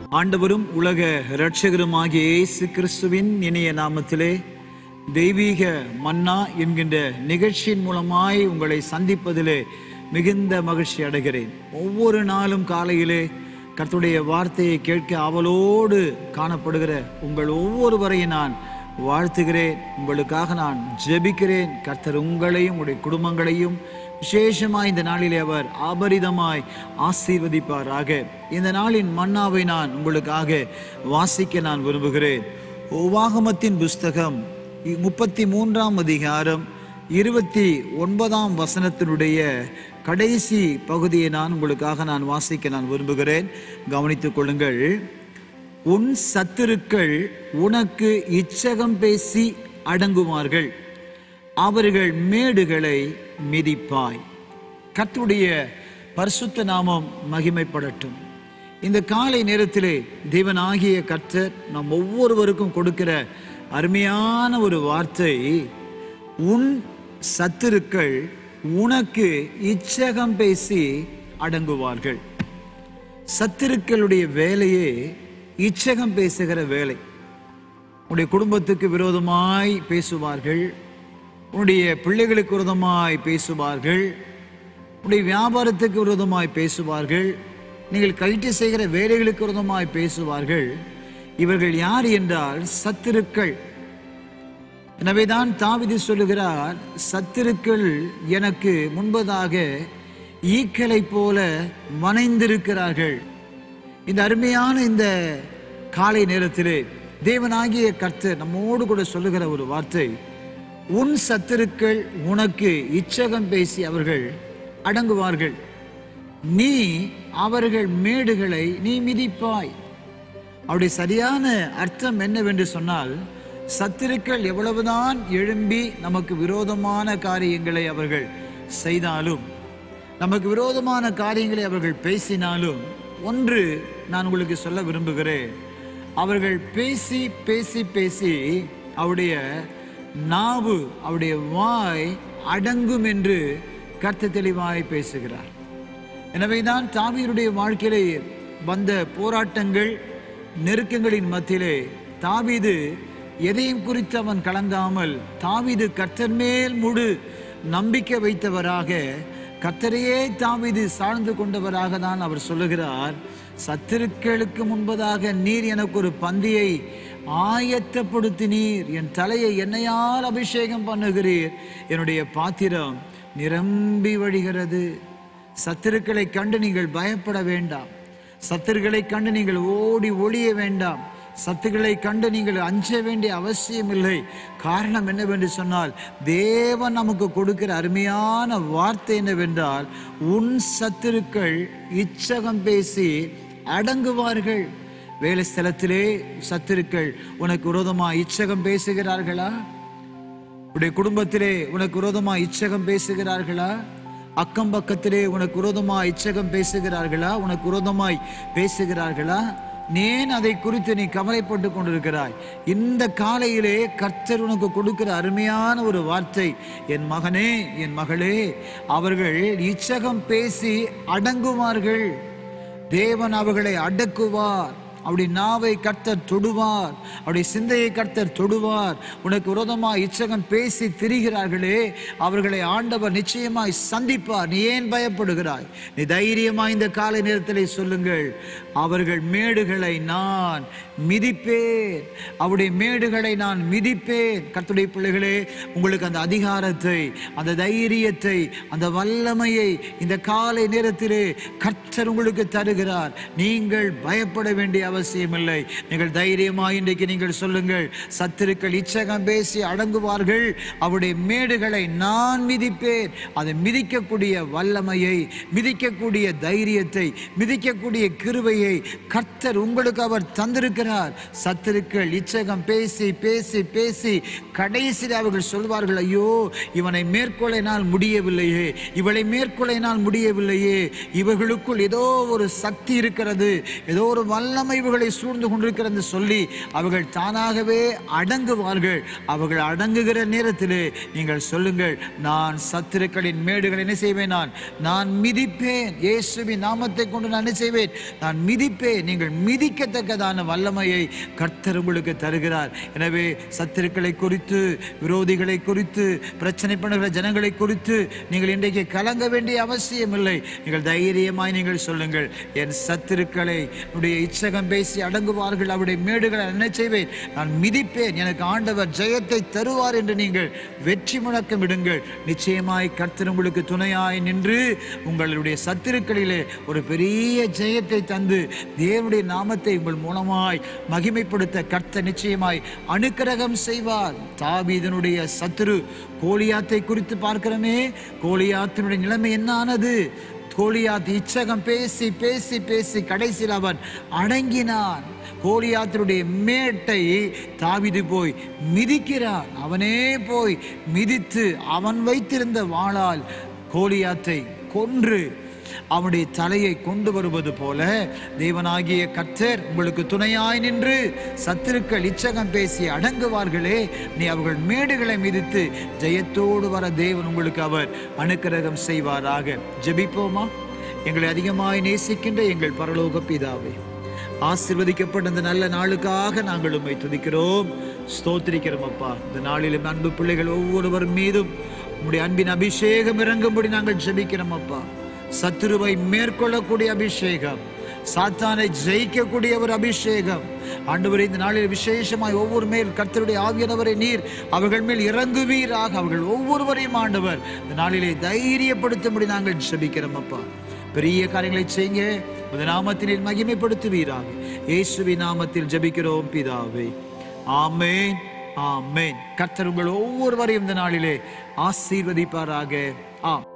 ஆண்டவரும் உலக இரட்சகருமாகிய இயேசு கிறிஸ்துவின் இனிய நாமத்திலே தெய்வீக மன்னா என்கின்ற நிகழ்ச்சியின் மூலமாய் உங்களை சந்திப்பதிலே மிகுந்த மகிழ்ச்சி அடைகிறேன் ஒவ்வொரு நாளும் காலையிலே கர்த்தருடைய வார்த்தையை கேட்க அவளோடு காணப்படுகிற உங்கள் ஒவ்வொருவரையும் நான் வாழ்த்துகிறேன் உங்களுக்காக நான் ஜெபிக்கிறேன் கர்த்தர் உங்களையும் உங்களுடைய குடும்பங்களையும் விசேஷமாய் இந்த நாளிலே அவர் அபரிதமாய் ஆசீர்வதிப்பாராக இந்த நாளின் மன்னாவை நான் உங்களுக்காக வாசிக்க நான் விரும்புகிறேன் உவாகமத்தின் புஸ்தகம் இ- முப்பத்தி மூன்றாம் அதிகாரம் இருபத்தி ஒன்பதாம் வசனத்தினுடைய கடைசி பகுதியை நான் உங்களுக்காக நான் வாசிக்க நான் விரும்புகிறேன் கவனித்துக் கொள்ளுங்கள் உன் சத்துருக்கள் உனக்கு இச்சகம் பேசி அடங்குவார்கள் அவர்கள் மேடுகளை மிதிப்பாய் கர்த்தருடைய பரிசுத்த நாமம் மகிமைப்படட்டும் இந்த காலை நேரத்திலே தேவனாகிய கர்த்தர் நம் ஒவ்வொருவருக்கும் கொடுக்கிற அருமையான ஒரு வார்த்தை உன் சத்துருக்கள் உனக்கு இச்சகம் பேசி அடங்குவார்கள் சத்துருக்களுடைய வேலையே இச்சகம் பேசுகிற வேலை உன்னுடைய குடும்பத்துக்கு விரோதமாய் பேசுவார்கள் உன்னுடைய பிள்ளைகளுக்கு விரோதமாய் பேசுவார்கள் உன்னுடைய வியாபாரத்துக்கு விரோதமாய் பேசுவார்கள் நீங்கள் கழிட்டு செய்கிற வேலைகளுக்கு விரோதமாய் பேசுவார்கள் இவர்கள் யார் என்றால் சத்துருக்கள் எனவேதான் தாவிது சொல்லுகிறார் சத்துருக்கள் எனக்கு முன்பதாக ஈக்களைப் போல வனைந்திருக்கிறார்கள் இந்த அருமையான இந்த காலை நேரத்திலே தேவனாகிய கர்த்தர் நம்மோடு கூட சொல்லுகிற ஒரு வார்த்தை உன் சத்துருக்கள் உனக்கு இச்சகம் பேசி அவர்கள் அடங்குவார்கள் நீ அவர்கள் மேடுகளை நீ மிதிப்பாய் அவருடைய சரியான அர்த்தம் என்னவென்று சொன்னால் சத்துருக்கள் எவ்வளவுதான் எழும்பி நமக்கு விரோதமான காரியங்களை அவர்கள் செய்தாலும் நமக்கு விரோதமான காரியங்களை அவர்கள் பேசினாலும் ஒன்று நான் உங்களுக்கு சொல்ல விரும்புகிறேன் அவர்கள் பேசி பேசி பேசி அவருடைய நாவு அவருடைய வாய் அடங்கும் என்று கர்த்த தெளிவாய் பேசுகிறார் எனவேதான் தாவீருடைய வாழ்க்கையிலே வந்த போராட்டங்கள் நெருக்கங்களின் மத்தியிலே தாவீது எதையும் குறித்து அவன் கலங்காமல் தாவீது கர்த்தர் மேல் முழு நம்பிக்கை வைத்தவராக கர்த்தரையே தாவீது சார்ந்து கொண்டவராக தான் அவர் சொல்லுகிறார் சத்துருக்களுக்கு முன்பதாக நீர் எனக்கு ஒரு பந்தியை ஆயத்தப்படுத்தினீர் என் தலையை எண்ணெயால் அபிஷேகம் பண்ணுகிறீர் என்னுடைய பாத்திரம் நிரம்பி வழிகிறது சத்துருக்களை கண்டு நீங்கள் பயப்பட வேண்டாம் சத்துருக்களை கண்டு நீங்கள் ஓடி ஒளிய வேண்டாம் சத்துக்களை கண்டு நீங்கள் அஞ்ச வேண்டிய அவசியம் இல்லை காரணம் என்னவென்று சொன்னால் தேவன் நமக்கு கொடுக்கிற அருமையான வார்த்தை என்னவென்றால் உன் சத்துருக்கள் இச்சகம் பேசி அடங்குவார்கள் வேலை ஸ்தலத்திலே சத்துருக்கள் உனக்கு விரோதமா இச்சகம் பேசுகிறார்களா உடைய குடும்பத்திலே உனக்கு விரோதமா இச்சகம் பேசுகிறார்களா அக்கம் பக்கத்திலே உனக்கு விரோதமா இச்சகம் பேசுகிறார்களா உனக்கு விரோதமாய் பேசுகிறார்களா நேன் அதை குறித்து நீ கவலைப்பட்டு கொண்டிருக்கிறாய் இந்த காலையிலே கர்த்தர் உனக்கு கொடுக்கிற அருமையான ஒரு வார்த்தை என் மகனே என் மகளே அவர்கள் இச்சகம் பேசி அடங்குவார்கள் தேவன் அவர்களை அடக்குவார் அவருடைய நாவை கர்த்தர் தொடுவார் அவருடைய சிந்தையை கர்த்தர் தொடுவார் உனக்கு விரோதமா இச்சகம் பேசி திரிகிறார்களே அவர்களை ஆண்டவர் நிச்சயமாய் சந்திப்பார் நீ ஏன் பயப்படுகிறாய் நீ தைரியமாய் இந்த காலை நேரத்திலே சொல்லுங்கள் அவர்கள் மேடுகளை நான் மிதிப்பேன் அவருடைய மேடுகளை நான் மிதிப்பேன் கர்த்தருடைய பிள்ளைகளே உங்களுக்கு அந்த அதிகாரத்தை அந்த தைரியத்தை அந்த வல்லமையை இந்த காலை நேரத்திலே கர்த்தர் உங்களுக்கு தருகிறார் நீங்கள் பயப்பட வேண்டிய அவசியமில்லை நீங்கள் தைரியமாய் இன்றைக்கு நீங்கள் சொல்லுங்கள் சத்துருக்கள் இச்சகம் பேசி அடங்குவார்கள் அவருடைய மேடுகளை நான் மிதிப்பேன் அதை மிதிக்கக்கூடிய வல்லமையை மிதிக்கக்கூடிய தைரியத்தை மிதிக்கக்கூடிய கிருபையை கர்த்தர் உங்களுக்கு அவர் தந்திருக்கிறார் சத்துருக்கள் இச்சகம் பேசி பேசி பேசி கடைசியில் அவர்கள் சொல்வார்கள் ஐயோ இவனை மேற்கொள்ளினால் முடியவில்லையே இவளை மேற்கொள்ளினால் முடியவில்லையே இவர்களுக்குள் ஏதோ ஒரு சக்தி இருக்கிறது ஏதோ ஒரு வல்லமை உணர்வுகளை சூழ்ந்து கொண்டிருக்கிறது என்று சொல்லி அவர்கள் தானாகவே அடங்குவார்கள் அவர்கள் அடங்குகிற நேரத்திலே நீங்கள் சொல்லுங்கள் நான் சத்துருக்களின் மேடுகளை என்ன செய்வேன் நான் நான் மிதிப்பேன் இயேசுவின் நாமத்தை கொண்டு நான் என்ன செய்வேன் நான் மிதிப்பேன் நீங்கள் மிதிக்கத்தக்கதான வல்லமையை கர்த்தர் உங்களுக்கு தருகிறார் எனவே சத்துருக்களை குறித்து விரோதிகளை குறித்து பிரச்சனை பண்ணுகிற ஜனங்களை குறித்து நீங்கள் இன்றைக்கு கலங்க வேண்டிய அவசியம் இல்லை நீங்கள் தைரியமாய் நீங்கள் சொல்லுங்கள் என் சத்துருக்களை உடைய இச்சகம் பேசி அடங்குவார்கள் அவருடைய மேடுகளை என்ன செய்வேன் நான் மிதிப்பேன் எனக்கு ஆண்டவர் ஜெயத்தை தருவார் என்று நீங்கள் வெற்றி முழக்கம் இடுங்கள் நிச்சயமாய் கர்த்தர் உங்களுக்கு துணையாய் நின்று உங்களுடைய சத்துருக்களிலே ஒரு பெரிய ஜெயத்தை தந்து தேவனுடைய நாமத்தை உங்கள் மூலமாய் மகிமைப்படுத்த கர்த்தர் நிச்சயமாய் அனுக்கிரகம் செய்வார் தாவீதனுடைய சத்துரு கோலியாத்தை குறித்து பார்க்கிறோமே கோலியாத்தினுடைய நிலைமை என்ன ஆனது கோலியாத் இச்சகம் பேசி பேசி பேசி கடைசியில் அவன் அடங்கினான் கோலியாத்தினுடைய மேட்டை தாவிது போய் மிதிக்கிறான் அவனே போய் மிதித்து அவன் வைத்திருந்த வாளால் கோலியாத்தை கொன்று அவனுடைய தலையை கொண்டு வருவது போல தேவனாகிய கர்த்தர் உங்களுக்கு துணையாய் நின்று சத்துருக்கள் இச்சகம் பேசி அடங்குவார்களே நீ அவர்கள் மேடுகளை மிதித்து ஜெயத்தோடு வர தேவன் உங்களுக்கு அவர் அனுக்கிரகம் செய்வாராக ஜெபிப்போமா எங்களை அதிகமாய் நேசிக்கின்ற எங்கள் பரலோக பிதாவே ஆசிர்வதிக்கப்பட்ட இந்த நல்ல நாளுக்காக நாங்கள் உம்மை துதிக்கிறோம் ஸ்தோத்திரிக்கிறோம் அப்பா இந்த நாளிலும் அன்பு பிள்ளைகள் ஒவ்வொருவர் மீதும் உம்முடைய அன்பின் அபிஷேகம் இறங்கும்படி நாங்கள் ஜெபிக்கிறோம் அப்பா சத்துருவை மேற்கொள்ளக்கூடிய அபிஷேகம் சாத்தானை ஜெயிக்கக்கூடிய ஒரு அபிஷேகம் ஆண்டவரே இந்த நாளில் விசேஷமாய் ஒவ்வொரு மேல் கர்த்தருடைய ஆவியானவரை நீர் அவர்கள் மேல் இறங்குவீராக அவர்கள் ஒவ்வொருவரையும் ஆண்டவர் இந்த நாளிலே தைரியப்படுத்தும்படி நாங்கள் ஜெபிக்கிறோம் அப்பா பெரிய காரியங்களை செய்யுங்க உமது நாமத்தினில் மகிமைப்படுத்துவீராக இயேசுவின் நாமத்தில் ஜெபிக்கிறோம் பிதாவே ஆமென் ஆமென் கர்த்தர் உங்கள் ஒவ்வொருவரையும் இந்த நாளிலே ஆசீர்வதிப்பாராக ஆம்